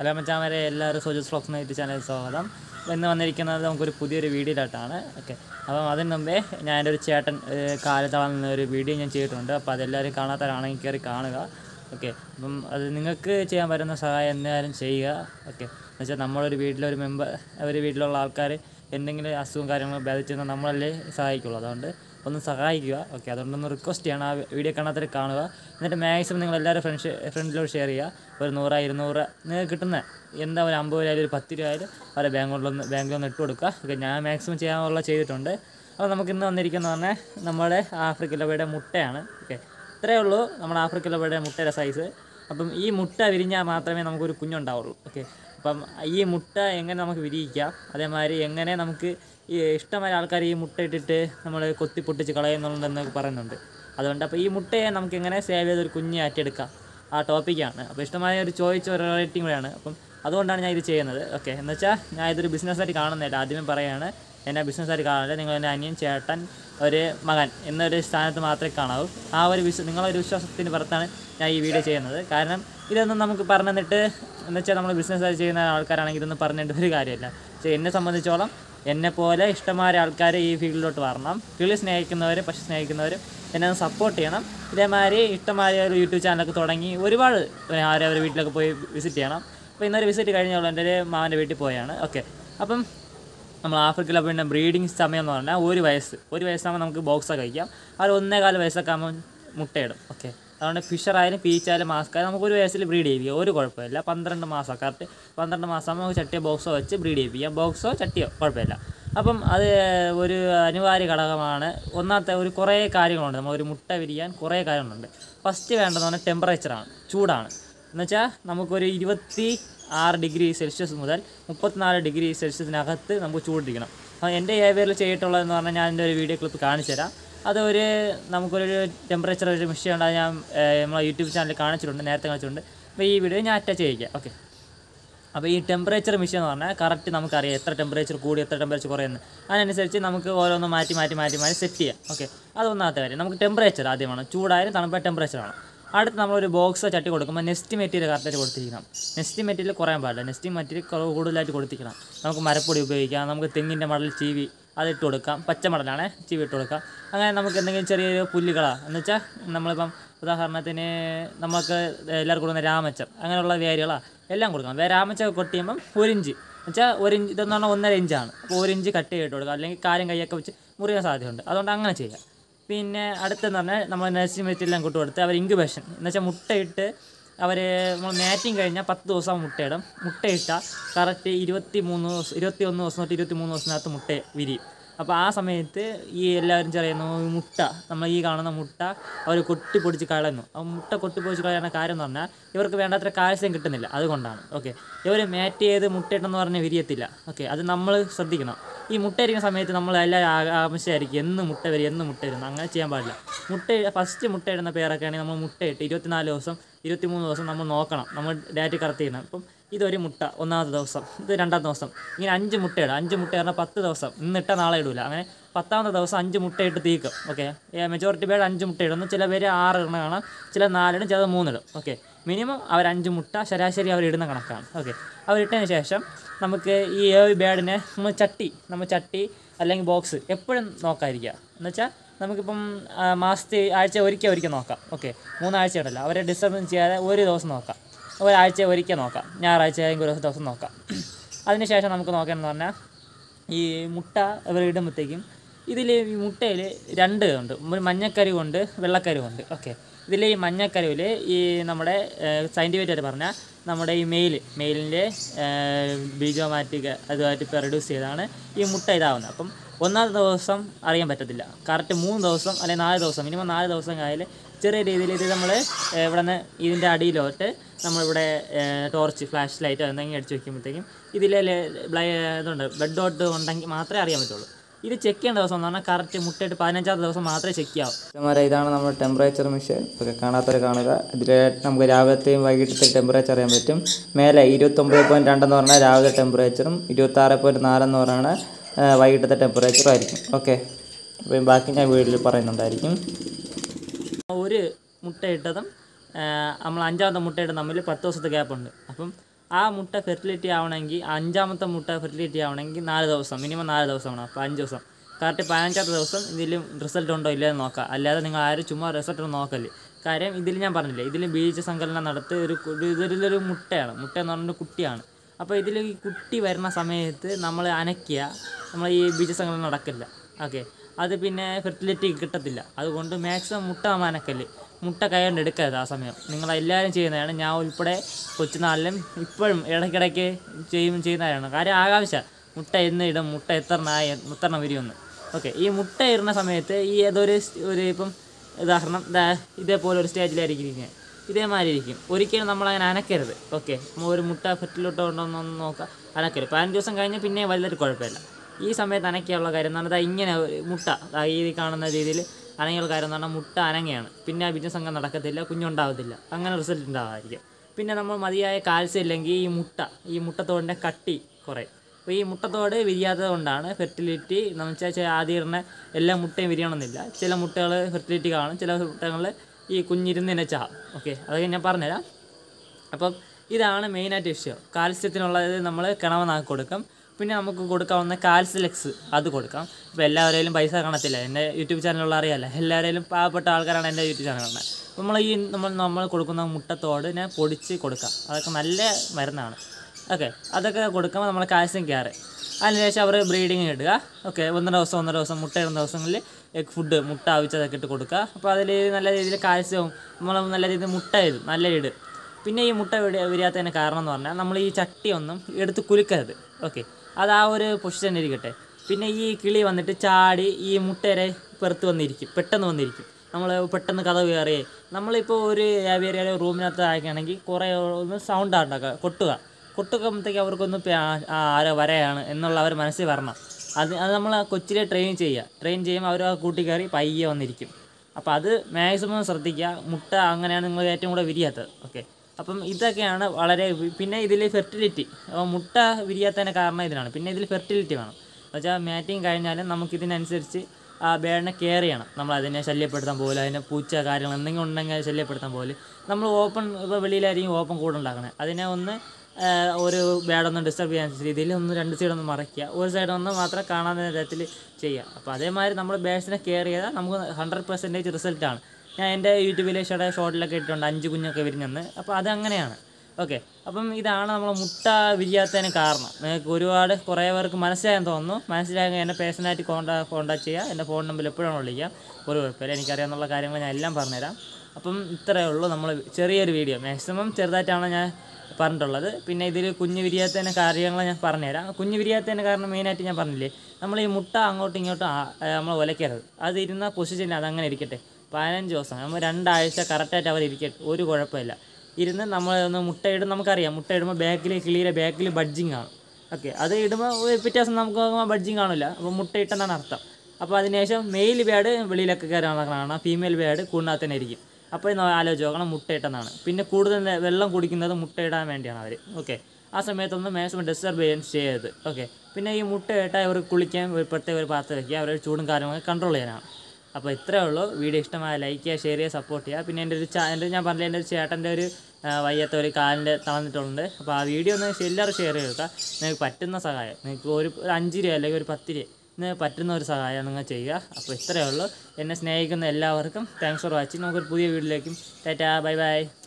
hello മച്ചാമാരെ എല്ലാവരും സോജസ് ഫ്ലോക്സ് night channel സ്വാഗതം അപ്പോൾ ഇന്ന് വന്നിരിക്കുന്നത് നമുക്കൊരു പുതിയൊരു വീഡിയോയിലോട്ടാണ് ഓക്കെ അപ്പം അതിന് മുമ്പേ ഞാൻ എൻ്റെ ഒരു ചേട്ടൻ കാലത്തളം ഒരു വീഡിയോ ഞാൻ ചെയ്തിട്ടുണ്ട് അപ്പോൾ അതെല്ലാവരും കാണാത്തവരാണെങ്കിൽ കയറി കാണുക ഓക്കെ അപ്പം അത് നിങ്ങൾക്ക് ചെയ്യാൻ പറ്റുന്ന സഹായം എന്തായാലും ചെയ്യുക ഓക്കെ എന്നുവെച്ചാൽ നമ്മളൊരു വീട്ടിലൊരു മെമ്പർ ഒരു വീട്ടിലുള്ള ആൾക്കാർ എന്തെങ്കിലും അസുഖം കാര്യങ്ങൾ ബാധിച്ചിരുന്നാൽ നമ്മളല്ലേ സഹായിക്കുള്ളൂ അതുകൊണ്ട് ഒന്ന് സഹായിക്കുക ഓക്കെ അതുകൊണ്ടൊന്ന് റിക്വസ്റ്റ് ചെയ്യണം ആ വീഡിയോ കാണാത്തവർ കാണുക എന്നിട്ട് മാക്സിമം നിങ്ങൾ എല്ലാവരും ഫ്രണ്ട്സ് ഫ്രണ്ടിലോട്ട് ഷെയർ ചെയ്യുക ഒരു നൂറ് ഇരുന്നൂറ് നിങ്ങൾക്ക് കിട്ടുന്ന എന്താ ഒരു അമ്പത് രൂപ ഒരു പത്ത് രൂപ ആയാലും അവരെ ബാങ്കിലൊന്ന് ബാങ്കിലൊന്ന് ഇട്ട് കൊടുക്കുക ഓക്കെ ഞാൻ മാക്സിമം ചെയ്യാനുള്ള ചെയ്തിട്ടുണ്ട് അപ്പോൾ നമുക്ക് ഇന്ന് വന്നിരിക്കുന്ന പറഞ്ഞാൽ നമ്മുടെ ആഫ്രിക്കൻ ലവയുടെ മുട്ടയാണ് ഓക്കെ ഇത്രയേ ഉള്ളൂ നമ്മുടെ ആഫ്രിക്കൻ ലവയുടെ മുട്ടയുടെ സൈസ് അപ്പം ഈ മുട്ട വിരിഞ്ഞാൽ മാത്രമേ നമുക്കൊരു കുഞ്ഞുണ്ടാവുള്ളൂ ഓക്കെ അപ്പം ഈ മുട്ട എങ്ങനെ നമുക്ക് വിരിയിക്കാം അതേമാതിരി എങ്ങനെ നമുക്ക് ഈ ഇഷ്ടമായ ആൾക്കാർ ഈ മുട്ട ഇട്ടിട്ട് നമ്മൾ കൊത്തി പൊട്ടിച്ച് കളയുന്നുണ്ടെന്ന് പറയുന്നുണ്ട് അതുകൊണ്ട് അപ്പോൾ ഈ മുട്ടയെ നമുക്ക് എങ്ങനെ സേവ് ചെയ്ത് ഒരു കുഞ്ഞെ ആറ്റിയെടുക്കാം ആ ടോപ്പിക്കാണ് അപ്പോൾ ഇഷ്ടമായ ഒരു ചോദിച്ച ഒരു റേറ്റിംഗ് കൂടെയാണ് അപ്പം അതുകൊണ്ടാണ് ഞാൻ ഇത് ചെയ്യുന്നത് ഓക്കെ എന്ന് വെച്ചാൽ ഞാൻ ഇതൊരു ബിസിനസ്സായിട്ട് കാണുന്നില്ല ആദ്യമേ പറയുകയാണ് എന്നെ ബിസിനസ്സായിട്ട് കാണുന്നില്ല നിങ്ങൾ എൻ്റെ അനിയൻ ചേട്ടൻ ഒരു മകൻ എന്നൊരു സ്ഥാനത്ത് മാത്രമേ കാണാവൂ ആ ഒരു വിശ്വ നിങ്ങളൊരു വിശ്വാസത്തിന് പുറത്താണ് ഞാൻ ഈ വീഡിയോ ചെയ്യുന്നത് കാരണം ഇതൊന്നും നമുക്ക് പറഞ്ഞു തന്നിട്ട് എന്ന് വെച്ചാൽ നമ്മൾ ബിസിനസ്സായിട്ട് ചെയ്യുന്ന ആൾക്കാരാണെങ്കിൽ ഇതൊന്നും പറഞ്ഞിട്ട് ഒരു കാര്യമില്ല പക്ഷേ എന്നെ സംബന്ധിച്ചോളം എന്നെ പോലെ ഇഷ്ടമായ ആൾക്കാർ ഈ ഫീൽഡിലോട്ട് വരണം കിളി സ്നേഹിക്കുന്നവർ പക്ഷി സ്നേഹിക്കുന്നവർ എന്നെ ഒന്ന് സപ്പോർട്ട് ചെയ്യണം ഇതേമാതിരി ഇഷ്ടമായ ഒരു യൂട്യൂബ് ചാനലൊക്കെ തുടങ്ങി ഒരുപാട് ആരെ അവരുടെ വീട്ടിലൊക്കെ പോയി വിസിറ്റ് ചെയ്യണം അപ്പോൾ ഇന്നൊരു വിസിറ്റ് കഴിഞ്ഞുള്ള എൻ്റെ ഒരു മാവൻ്റെ വീട്ടിൽ പോയാണ് ഓക്കെ അപ്പം നമ്മൾ ആഫ്രിക്കയിലെ പിന്നെ ബ്രീഡിങ് സമയം എന്ന് പറഞ്ഞാൽ ഒരു വയസ്സ് ഒരു വയസ്സാകുമ്പോൾ നമുക്ക് ബോക്സൊക്കെ കഴിക്കാം ആ ഒരു ഒന്നേകാല് വയസ്സൊക്കെ ആകുമ്പോൾ മുട്ടയിടും ഓക്കെ അതുകൊണ്ട് ഫിഷറായാലും പീച്ചായാലും മാസ്കായാലും നമുക്ക് ഒരു വയസ്സിൽ ബ്രീഡ് ചെയ്യിപ്പിക്കാം ഒരു കുഴപ്പമില്ല പന്ത്രണ്ട് മാസം കറക്റ്റ് പന്ത്രണ്ട് മാസം നമുക്ക് ചട്ടിയോ ബോക്സോ വെച്ച് ബ്രീഡ് ചെയ്യിപ്പിക്കാം ബോക്സോ ചട്ടിയോ കുഴപ്പമില്ല അപ്പം അത് ഒരു അനിവാര്യ ഘടകമാണ് ഒന്നാമത്തെ ഒരു കുറേ കാര്യങ്ങളുണ്ട് നമ്മൾ ഒരു മുട്ട വിരിയാൻ കുറേ കാര്യങ്ങളുണ്ട് ഫസ്റ്റ് വേണ്ടതെന്ന് പറഞ്ഞാൽ ടെമ്പറേച്ചറാണ് ചൂടാണ് എന്നുവെച്ചാൽ നമുക്കൊരു ഇരുപത്തി ആറ് ഡിഗ്രി സെൽഷ്യസ് മുതൽ മുപ്പത്തിനാല് ഡിഗ്രി സെൽഷ്യസിനകത്ത് നമുക്ക് ചൂടിരിക്കണം അപ്പോൾ എൻ്റെ ഏരിയയിൽ ചെയ്തിട്ടുള്ളതെന്ന് പറഞ്ഞാൽ ഞാൻ എൻ്റെ ഒരു വീഡിയോ ക്ലിപ്പ് കാണിച്ചു തരാം അതൊരു നമുക്കൊരു ടെമ്പറേച്ചർ ഒരു മിഷൻ ഉണ്ട് അത് ഞാൻ നമ്മളെ യൂട്യൂബ് ചാനലിൽ കാണിച്ചിട്ടുണ്ട് നേരത്തെ കാണിച്ചിട്ടുണ്ട് അപ്പോൾ ഈ വീഡിയോ ഞാൻ അറ്റാച്ച് ചെയ്യിക്കാം ഓക്കെ അപ്പോൾ ഈ ടെമ്പറേച്ചർ മിഷൻ എന്ന് പറഞ്ഞാൽ കറക്റ്റ് നമുക്കറിയാം എത്ര ടെമ്പറേച്ചർ കൂടി എത്ര ടെമ്പറേച്ചർ കുറയുന്നു അതിനനുസരിച്ച് നമുക്ക് ഓരോന്ന് മാറ്റി മാറ്റി മാറ്റി മാറ്റി സെറ്റ് ചെയ്യാം ഓക്കെ അതൊന്നാമത്തെ കാര്യം നമുക്ക് ടെമ്പറേച്ചർ ആദ്യം വേണം ചൂടായാലും തണുപ്പായ ടെമ്പറേച്ചർ വേണം അടുത്ത് നമ്മളൊരു ബോക്സ് ചട്ടി കൊടുക്കുമ്പോൾ നെക്സ്റ്റ് മെറ്റീരിയൽ കറക്റ്റായിട്ട് കൊടുത്തിരിക്കണം നെക്സ്റ്റ് മെറ്റീരിയൽ കുറയാൻ പാടില്ല നെക്സ്റ്റ് മെറ്റീരിയൽ കൂടുതലായിട്ട് കൊടുത്തിരിക്കണം നമുക്ക് മരപ്പൊടി ഉപയോഗിക്കാം നമുക്ക് തെങ്ങിൻ്റെ മടൽ ചീവി അതിട്ട് കൊടുക്കാം പച്ചമടലാണ് ചീവി ഇട്ട് കൊടുക്കാം അങ്ങനെ നമുക്ക് എന്തെങ്കിലും ചെറിയൊരു പുല്ലുകളാ എന്ന് വെച്ചാൽ നമ്മളിപ്പം ഉദാഹരണത്തിന് നമുക്ക് എല്ലാവർക്കും കൊടുക്കുന്ന രാമച്ചം അങ്ങനെയുള്ള വേരുകളാ എല്ലാം കൊടുക്കാം വേ രാമച്ചം കൊട്ടി ചെയ്യുമ്പം ഒരു ഇഞ്ച് വെച്ചാൽ ഒരു ഇഞ്ച് ഇതെന്ന് പറഞ്ഞാൽ ഒന്നര ഇഞ്ചാണ് അപ്പോൾ ഒരു ഇഞ്ച് കട്ട് ചെയ്തിട്ട് കൊടുക്കുക അല്ലെങ്കിൽ കാലും കൈയൊക്കെ വെച്ച് മുറിയാൻ സാധ്യതയുണ്ട് അതുകൊണ്ട് അങ്ങനെ ചെയ്യാം പിന്നെ അടുത്തെന്ന് പറഞ്ഞാൽ നമ്മൾ നഴ്സിംഗ് മെറ്റീരിയൽ കൊണ്ടു കൊടുത്ത് അവർ ഇൻക്യുബേഷൻ എന്ന് വെച്ചാൽ മുട്ടയിട്ട് അവർ നമ്മൾ മാറ്റിങ് കഴിഞ്ഞാൽ പത്ത് ദിവസം മുട്ടയിടും മുട്ടയിട്ടാൽ കറക്റ്റ് ഇരുപത്തി മൂന്ന് ദിവസം ഇരുപത്തി ഒന്ന് ദിവസം തൊട്ട് ഇരുപത്തി മൂന്ന് ദിവസത്തിനകത്ത് മുട്ട വിരിയും അപ്പോൾ ആ സമയത്ത് ഈ എല്ലാവരും പറയുന്നു ഈ മുട്ട നമ്മൾ ഈ കാണുന്ന മുട്ട അവർ കൊട്ടി പൊടിച്ച് കളയുന്നു ആ മുട്ട കൊട്ടി പൊടിച്ച് കളയുന്ന കാര്യം എന്ന് പറഞ്ഞാൽ ഇവർക്ക് വേണ്ടത്ര കാൽസ്യം കിട്ടുന്നില്ല അതുകൊണ്ടാണ് ഓക്കെ ഇവർ മാറ്റ് ചെയ്ത് മുട്ടയിട്ടെന്ന് പറഞ്ഞാൽ വിരിയത്തില്ല ഓക്കെ അത് നമ്മൾ ശ്രദ്ധിക്കണം ഈ മുട്ട ഇരിക്കുന്ന സമയത്ത് നമ്മൾ എല്ലാവരും ആവശ്യമായിരിക്കും എന്ന് മുട്ട വരും എന്ന് മുട്ട വരുന്നു അങ്ങനെ ചെയ്യാൻ പാടില്ല മുട്ട ഫസ്റ്റ് മുട്ട ഇടുന്ന പേരൊക്കെ ആണെങ്കിൽ നമ്മൾ മുട്ടയിട്ട് ഇരുപത്തിനാല് ദിവസം ഇരുപത്തിമൂന്ന് ദിവസം നമ്മൾ നോക്കണം നമ്മൾ ഡയറ്റ് കറക്റ്റ് ചെയ്യണം ഇപ്പം ഇതൊരു മുട്ട ഒന്നാമത്തെ ദിവസം ഇത് രണ്ടാമത്തെ ദിവസം ഇങ്ങനെ അഞ്ച് മുട്ടയിടും അഞ്ച് മുട്ട പറഞ്ഞാൽ പത്ത് ദിവസം ഇന്നിട്ട നാളെ ഇടൂല അങ്ങനെ പത്താമത്തെ ദിവസം അഞ്ച് മുട്ടയിട്ട് തീക്കും ഓക്കെ മെജോറിറ്റി പേര് അഞ്ച് മുട്ട ഇടുന്നു ചില പേര് ആറ് ഇടണ കാണാം ചില നാലിടും ചിലത് മൂന്നിടും ഓക്കെ മിനിമം അവർ അഞ്ച് മുട്ട ശരാശരി അവർ ഇടുന്ന കണക്കാണ് ഓക്കെ അവരിട്ടതിന് ശേഷം നമുക്ക് ഈ ഏഴ് ബേഡിനെ നമ്മൾ ചട്ടി നമ്മൾ ചട്ടി അല്ലെങ്കിൽ ബോക്സ് എപ്പോഴും നോക്കാതിരിക്കുക എന്നുവെച്ചാൽ നമുക്കിപ്പം മാസത്തെ ആഴ്ച ഒരിക്കൽ ഒരിക്കൽ നോക്കാം ഓക്കെ മൂന്നാഴ്ച ഉണ്ടല്ലോ അവരെ ഡിസ്റ്റർബൻസ് ചെയ്യാതെ ഒരു ദിവസം നോക്കാം ഒരാഴ്ച ഒരിക്കൽ നോക്കാം ഞായറാഴ്ച ഏതെങ്കിലും ഒരു ദിവസം നോക്കാം അതിനുശേഷം നമുക്ക് നോക്കുകയെന്ന് പറഞ്ഞാൽ ഈ മുട്ട ഇവർ ഇടുമ്പോഴത്തേക്കും ഇതിൽ ഈ മുട്ടയിൽ രണ്ട് ഉണ്ട് ഒരു മഞ്ഞക്കരുവുണ്ട് വെള്ളക്കരുവുണ്ട് ഓക്കെ ഇതിൽ ഈ മഞ്ഞക്കരുവിൽ ഈ നമ്മുടെ സയൻറ്റിഫിക്കായിട്ട് പറഞ്ഞാൽ നമ്മുടെ ഈ മെയിൽ മെയിലിൻ്റെ ബീജോമാറ്റിക് അതുമായിട്ട് ഇപ്പോൾ റെഡ്യൂസ് ചെയ്താണ് ഈ മുട്ട ഇതാവുന്നത് അപ്പം ഒന്നാമത്തെ ദിവസം അറിയാൻ പറ്റത്തില്ല കറക്റ്റ് മൂന്ന് ദിവസം അല്ലെങ്കിൽ നാല് ദിവസം മിനിമം നാല് ദിവസം കായൽ ചെറിയ രീതിയിൽ ഇത് നമ്മൾ ഇവിടെ നിന്ന് ഇതിൻ്റെ അടിയിലോട്ട് നമ്മളിവിടെ ടോർച്ച് ഫ്ലാഷ് ലൈറ്റോ എന്തെങ്കിലും അടിച്ച് വെക്കുമ്പോഴത്തേക്കും ഇതിൽ ബ്ലൈ ഇതുണ്ട് ബ്ലഡ് ഡോട്ട് ഉണ്ടെങ്കിൽ മാത്രമേ അറിയാൻ പറ്റുള്ളൂ ഇത് ചെക്ക് ചെയ്യേണ്ട ദിവസം എന്ന് പറഞ്ഞാൽ കറക്റ്റ് മുട്ടയിട്ട് പതിനഞ്ചാമത്തെ ദിവസം മാത്രമേ ചെക്ക് ചെയ്യാവൂ ഇതേമാതിരി ഇതാണ് നമ്മുടെ ടെമ്പറേച്ചർ മെഷീൻ ഓക്കെ കാണാത്തവർ കാണുക ഇതിൽ നമുക്ക് രാവിലത്തെയും വൈകിട്ടത്തെ ടെമ്പറേച്ചർ അറിയാൻ പറ്റും മേലെ ഇരുപത്തൊമ്പത് പോയിൻറ്റ് രണ്ടെന്ന് പറഞ്ഞാൽ രാവിലെ ടെമ്പറേച്ചറും ഇരുപത്താറ് പോയിൻറ്റ് നാലെന്ന് പറയുന്നത് വൈകിട്ടത്തെ ടെമ്പറേച്ചറും ആയിരിക്കും ഓക്കെ അപ്പം ബാക്കി ഞാൻ വീട്ടിൽ പറയുന്നുണ്ടായിരിക്കും ഒരു മുട്ടയിട്ടതും നമ്മൾ അഞ്ചാമത്തെ മുട്ടയിട്ട് തമ്മിൽ പത്ത് ദിവസത്തെ ഗ്യാപ്പുണ്ട് അപ്പം ആ മുട്ട ഫെർട്ടിലിറ്റി ആവണമെങ്കിൽ അഞ്ചാമത്തെ മുട്ട ഫെർട്ടിലിറ്റി ആവണമെങ്കിൽ നാല് ദിവസം മിനിമം നാല് ദിവസമാണ് അപ്പോൾ അഞ്ച് ദിവസം കറക്റ്റ് പതിനഞ്ചാമത്തെ ദിവസം ഇതിലും റിസൾട്ട് ഉണ്ടോ ഇല്ലയോ എന്ന് നോക്കാം അല്ലാതെ നിങ്ങൾ ആരും ചുമ്മാ റിസൾട്ട് ഒന്നും നോക്കല്ലേ കാര്യം ഇതിൽ ഞാൻ പറഞ്ഞില്ലേ ഇതിൽ ബീജസങ്കലനം നടത്തി ഒരു കു- ഇത് ഇതിലൊരു മുട്ടയാണ് മുട്ട എന്ന് പറഞ്ഞൊരു കുട്ടിയാണ് അപ്പോൾ ഇതിൽ ഈ കുട്ടി വരുന്ന സമയത്ത് നമ്മൾ അനക്കുക നമ്മൾ ഈ ബീജസങ്കലനം നടക്കില്ല ഓക്കെ അത് പിന്നെ ഫെർട്ടിലിറ്റി കിട്ടത്തില്ല അതുകൊണ്ട് മാക്സിമം മുട്ട നമ്മൾ അനക്കല് മുട്ട കൈകൊണ്ട് എടുക്കരുത് ആ സമയം നിങ്ങൾ എല്ലാവരും ചെയ്യുന്നതാണ് ഞാൻ ഉൾപ്പെടെ കൊച്ചുനാളിലും ഇപ്പോഴും ഇടയ്ക്കിടയ്ക്ക് ചെയ്യും ചെയ്യുന്നതാണ് കാര്യം ആകാംക്ഷ മുട്ട എന്ന് ഇടും മുട്ട എത്ര എത്ര വിരിയൊന്ന് ഓക്കെ ഈ മുട്ട ഇടുന്ന സമയത്ത് ഈ ഏതൊരു സ്- ഒരു ഇപ്പം ഉദാഹരണം ദാ ഇതേപോലെ ഒരു സ്റ്റേജിലായിരിക്കും ഇരിക്കുന്നത് ഇതേമാതിരി ഇരിക്കും ഒരിക്കലും നമ്മൾ അങ്ങനെ അനക്കരുത് ഓക്കെ ഒരു മുട്ട ഫെറ്റിലോട്ട് ഉണ്ടോയെന്നൊന്ന് നോക്കുക അനക്കരുത് പതിനഞ്ച് ദിവസം കഴിഞ്ഞ് പിന്നെ വലുതൊരു കുഴപ്പമില്ല ഈ സമയത്ത് അനക്കിയുള്ള കാര്യം എന്ന് പറഞ്ഞാൽ ദാ ഇങ്ങനെ ഒരു മുട്ട ദാ ഈ കാണുന്ന രീതിയിൽ അനങ്ങിയുള്ള കാര്യം എന്ന് പറഞ്ഞാൽ മുട്ട അനങ്ങയാണ് പിന്നെ ആ ബിസിനസ് സംഘം നടക്കത്തില്ല കുഞ്ഞുണ്ടാവത്തില്ല അങ്ങനെ റിസൾട്ട് ഉണ്ടാവാതിരിക്കും പിന്നെ നമ്മൾ മതിയായ കാൽസ്യം ഇല്ലെങ്കിൽ ഈ മുട്ട ഈ മുട്ടത്തോടിൻ്റെ കട്ടി കുറയും അപ്പോൾ ഈ മുട്ടത്തോട് വിരിയാത്തത് കൊണ്ടാണ് ഫെർട്ടിലിറ്റി എന്ന് വെച്ചാൽ ആദ്യം ഇടുന്ന എല്ലാ മുട്ടയും വിരിയണമെന്നില്ല ചില മുട്ടകൾ ഫെർട്ടിലിറ്റി കാണും ചില മുട്ടകളിൽ ഈ കുഞ്ഞിരുന്ന് തന്നെ ചാവും ഓക്കെ അതൊക്കെ ഞാൻ പറഞ്ഞുതരാം അപ്പം ഇതാണ് മെയിനായിട്ട് വിഷയം കാൽസ്യത്തിനുള്ളത് നമ്മൾ കിണവനാക്കി കൊടുക്കും പിന്നെ നമുക്ക് കൊടുക്കാവുന്ന കാൽസ്യലെക്സ് അത് കൊടുക്കാം ഇപ്പോൾ എല്ലാവരെയും പൈസ കാണത്തില്ല എൻ്റെ യൂട്യൂബ് ചാനലുള്ള അറിയാമല്ലോ എല്ലാവരെയും പാവപ്പെട്ട ആൾക്കാരാണ് എൻ്റെ യൂട്യൂബ് ചാനൽ കാണുന്നത് അപ്പോൾ നമ്മൾ ഈ നമ്മൾ നമ്മൾ കൊടുക്കുന്ന മുട്ടത്തോടിനെ പൊടിച്ച് കൊടുക്കാം അതൊക്കെ നല്ല മരുന്നാണ് ഓക്കെ അതൊക്കെ കൊടുക്കുമ്പോൾ നമ്മൾ കാൽസ്യം കയറ് അതിനുശേഷം അവർ ബ്രീഡിങ് ഇടുക ഓക്കെ ഒന്നര ദിവസം ഒന്നര ദിവസം മുട്ട ഇടുന്ന ദിവസങ്ങളിൽ എഗ് ഫുഡ് മുട്ട ആവശ്യതൊക്കെ ഇട്ട് കൊടുക്കുക അപ്പോൾ അതിൽ നല്ല രീതിയിൽ കാൽസ്യവും നമ്മൾ നല്ല രീതിയിൽ മുട്ട ഇടും നല്ല ഇട് പിന്നെ ഈ മുട്ട വിടി വിരിയാത്തതിന് കാരണം എന്ന് പറഞ്ഞാൽ നമ്മൾ ഈ ചട്ടി ഒന്നും എടുത്ത് കുലുക്കരുത് ഓക്കെ അത് ആ ഒരു പൊസിഷൻ ഇരിക്കട്ടെ പിന്നെ ഈ കിളി വന്നിട്ട് ചാടി ഈ മുട്ടരെ പെറുത്ത് വന്നിരിക്കും പെട്ടെന്ന് വന്നിരിക്കും നമ്മൾ പെട്ടെന്ന് കഥ കയറിയേ നമ്മളിപ്പോൾ ഒരു ഏരിയ റൂമിനകത്ത് ആക്കുകയാണെങ്കിൽ കുറേ ഒന്ന് സൗണ്ട് ഉണ്ടാക്കുക കൊട്ടുക കൊട്ടുമ്പോഴത്തേക്ക് അവർക്കൊന്ന് പേ- ആ ആ, ആരോ വരയാണ് എന്നുള്ള അവർ മനസ്സിൽ വരണം അത് അത് നമ്മൾ കൊച്ചിലെ ട്രെയിൻ ചെയ്യുക ട്രെയിൻ ചെയ്യുമ്പോൾ അവർ ആ കൂട്ടി കയറി പയ്യെ വന്നിരിക്കും അപ്പോൾ അത് മാക്സിമം ശ്രദ്ധിക്കുക മുട്ട അങ്ങനെയാണ് നിങ്ങൾ ഏറ്റവും കൂടെ വിരിയാത്തത് ഓക്കെ അപ്പം ഇതൊക്കെയാണ് വളരെ വി- പിന്നെ ഇതിൽ ഫെർട്ടിലിറ്റി അപ്പോൾ മുട്ട വിരിയാത്തതിന് കാരണം ഇതിനാണ് പിന്നെ ഇതിൽ ഫെർട്ടിലിറ്റി വേണം എന്നുവെച്ചാൽ മാറ്റിങ് കഴിഞ്ഞാലും നമുക്കിതിനനുസരിച്ച് ആ ബേഡിനെ കെയർ ചെയ്യണം നമ്മൾ അതിനെ ശല്യപ്പെടുത്താൻ പോലെ അതിനെ പൂച്ച കാര്യങ്ങൾ എന്തെങ്കിലും ഉണ്ടെങ്കിൽ അത് ശല്യപ്പെടുത്താൻ പോലെ നമ്മൾ ഓപ്പൺ ഇപ്പോൾ വെളിയിലായിരിക്കും ഓപ്പൺ കൂട് ഉണ്ടാക്കണത് അതിനെ ഒന്ന് ആ, ഒരു ബേഡൊന്നും ഡിസ്റ്റർബ് ചെയ്യാൻ രീതിയിൽ ഒന്ന് രണ്ട് സൈഡൊന്ന് മറയ്ക്കുക ഒരു സൈഡ് ഒന്ന് മാത്രം കാണാൻ തരത്തിൽ ചെയ്യുക അപ്പോൾ അതേമാതിരി നമ്മൾ ബേഡ്സിനെ കെയർ ചെയ്താൽ നമുക്ക് ഹൺഡ്രഡ് പെർസെൻറ്റേജ് റിസൾട്ടാണ് ഞാൻ എൻ്റെ യൂട്യൂബിൽ ഷോർട്ട് ഷോർട്ടിലൊക്കെ ഇട്ടിട്ടുണ്ട് അഞ്ച് കുഞ്ഞൊക്കെ വിരിഞ്ഞെന്ന് അപ്പോൾ അത് അങ്ങനെയാണ് ഓക്കെ അപ്പം ഇതാണ് നമ്മൾ മുട്ട വിരിയാത്തതിന് കാരണം നിങ്ങൾക്ക് ഒരുപാട് കുറേ പേർക്ക് മനസ്സിലായെന്ന് തോന്നുന്നു മനസ്സിലായെങ്കിൽ എന്നെ പേഴ്സണലായിട്ട് കോണ്ടാ കോൺടാക്ട് ചെയ്യുക എൻ്റെ ഫോൺ നമ്പർ എപ്പോഴാണ് വിളിക്കാം ഒരു കുഴപ്പമില്ല എനിക്കറിയാവുന്ന കാര്യങ്ങൾ ഞാൻ എല്ലാം പറഞ്ഞുതരാം അപ്പം ഇത്രയേ ഉള്ളൂ നമ്മൾ ചെറിയൊരു വീഡിയോ മാക്സിമം ചെറുതായിട്ടാണ് ഞാൻ പറഞ്ഞിട്ടുള്ളത് പിന്നെ ഇതിൽ കുഞ്ഞ് വിരിയാത്തതിൻ്റെ കാര്യങ്ങൾ ഞാൻ പറഞ്ഞുതരാം കുഞ്ഞ് വിരിയാത്തതിൻ്റെ കാരണം മെയിനായിട്ട് ഞാൻ പറഞ്ഞില്ലേ നമ്മൾ ഈ മുട്ട അങ്ങോട്ടും ഇങ്ങോട്ടും നമ്മൾ ഒലയ്ക്കരുത് അത് ഇരുന്ന പൊസിഷനിൽ അതങ്ങനെ ഇരിക്കട്ടെ പതിനഞ്ച് ദിവസം നമ്മൾ രണ്ടാഴ്ച കറക്റ്റായിട്ട് അവർ ഇരിക്കട്ടെ ഒരു കുഴപ്പമില്ല ഇരുന്ന് നമ്മൾ ഒന്ന് മുട്ടയിടും നമുക്കറിയാം മുട്ട ഇടുമ്പോൾ ബാക്കിൽ കിളിയുടെ ബാക്കിൽ ബഡ്ജിങ് കാണും ഓക്കെ അത് ഇടുമ്പോൾ ഒരു പിറ്റേ ദിവസം നമുക്ക് ബഡ്ജിങ് കാണില്ല അപ്പോൾ മുട്ട ഇട്ടെന്നാണ് അർത്ഥം അപ്പോൾ അതിനുശേഷം മെയിൽ ബേഡ് വെളിയിലൊക്കെ കയറി നടക്കണതാണ് ഫീമെയിൽ ബേഡ് കൂടിനകത്ത് തന്നെ ഇരിക്കും അപ്പോൾ ഇത് ആലോചിച്ച് നോക്കണം മുട്ടയിട്ടെന്നാണ് പിന്നെ കൂടുതൽ നേ- വെള്ളം കുടിക്കുന്നത് മുട്ടയിടാൻ വേണ്ടിയാണ് അവർ ഓക്കെ ആ സമയത്തൊന്നും മാക്സിമം ഡിസ്റ്റർബ് ചെയ്യാൻ ചെയ്യരുത് ഓക്കെ പിന്നെ ഈ മുട്ടയിട്ടാൽ അവർ കുളിക്കാൻ ഒരു പ്രത്യേക ഒരു പാത്രം വയ്ക്കുക അവരുടെ ചൂടും കാര്യങ്ങളൊക്കെ കൺട്രോൾ ചെയ്യാനാണ് അപ്പോൾ ഇത്രയേ ഉള്ളൂ വീഡിയോ ഇഷ്ടമായ ലൈക്ക് ചെയ്യുക ഷെയർ ചെയ്യുക സപ്പോർട്ട് ചെയ്യുക പിന്നെ എൻ്റെ ഒരു ചാ എൻ്റെ ഞാൻ പറഞ്ഞില്ല എൻ്റെ ഒരു ചേട്ടൻ്റെ ഒരു ആ, വയ്യാത്ത ഒരു കാലിൻ്റെ തളർന്നിട്ടുണ്ട് അപ്പോൾ ആ വീഡിയോ ഒന്ന് എല്ലാവരും ഷെയർ ചെയ്ത് നിങ്ങൾക്ക് പറ്റുന്ന സഹായം നിങ്ങൾക്ക് ഒരു ഒരു അഞ്ച് രൂപ അല്ലെങ്കിൽ ഒരു പത്ത് രൂപ നിങ്ങൾക്ക് പറ്റുന്ന ഒരു സഹായം നിങ്ങൾ ചെയ്യുക അപ്പോൾ ഇത്രയേ ഉള്ളൂ എന്നെ സ്നേഹിക്കുന്ന എല്ലാവർക്കും താങ്ക്സ് ഫോർ വാച്ചിങ് നമുക്കൊരു പുതിയ വീഡിയോയിലേക്കും ടാറ്റാ ബൈ ബൈ